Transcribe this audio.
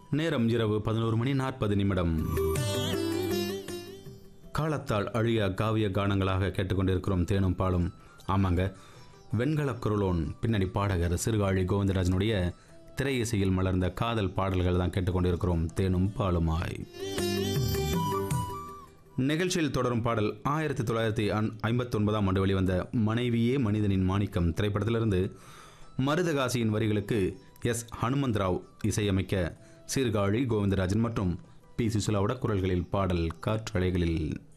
நேரம் இரவு பதினோரு மணி நாற்பது நிமிடம் காலத்தால் அழிய காவிய கானங்களாக கேட்டுக்கொண்டிருக்கிறோம் தேனும் பாலும் ஆமாங்க வெண்கல குரலோன் பின்னணி பாடகர் சிறுகாழி கோவிந்தராஜனுடைய திரை இசையில் மலர்ந்த காதல் பாடல்கள் தான் கேட்டுக்கொண்டிருக்கிறோம் தேனும் பாலுமாய் நிகழ்ச்சியில் தொடரும் பாடல் ஆயிரத்தி தொள்ளாயிரத்தி ஐம்பத்தி ஒன்பதாம் ஆண்டு வெளிவந்த மனைவியே மனிதனின் மாணிக்கம் திரைப்படத்திலிருந்து மருதகாசியின் வரிகளுக்கு எஸ் ஹனுமந்த்ராவ் இசையமைக்க சீர்காழி கோவிந்தராஜன் மற்றும் பி சுசிலாவோட குரல்களில் பாடல் காற்றலைகளில்